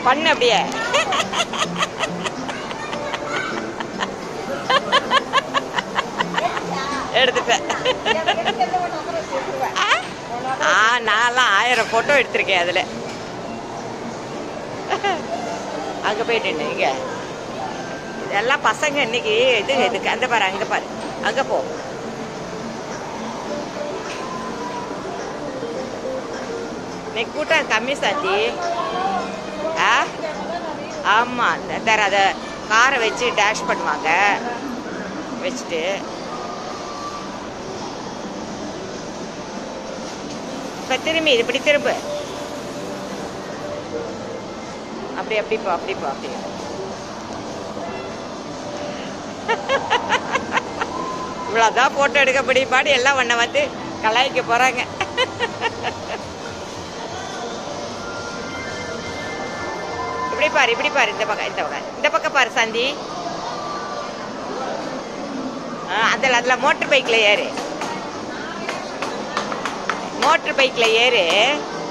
பண்ணு அப்படியே எடுத்துட்டேன் ஆ நான்லாம் ஆயிரம் ஃபோட்டோ எடுத்திருக்கேன் அதில் அங்கே போயிட்டு இங்க இதெல்லாம் பசங்க இன்னைக்கு இது இதுக்கு அந்த பாரு அங்கே பாரு அங்கே போ இன்னைக்கு கூட்டம் கம்மி சாந்தி ஆ ஆமாம் இந்த தர அதை காரை வச்சு டேஷ் பண்ணுவாங்க வச்சுட்டு இப்போ திரும்பி இது இப்படி திரும்பு அப்படி அப்படி போ அப்படி போ அப்படி இவ்வளோதான் போட்டோ எடுக்க முடியுமாடி எல்லாம் உன்னை வந்து கலாய்க்க போகிறாங்க இப்படி பாரு இப்படி பாரு இந்த பக்கம் இந்த பக்கம் இந்த பக்கம் பாரு சந்தி ஆ, அதில் அதில் மோட்டர் பைக்கில் ஏறு மோட்டர் பைக்கில் ஏறு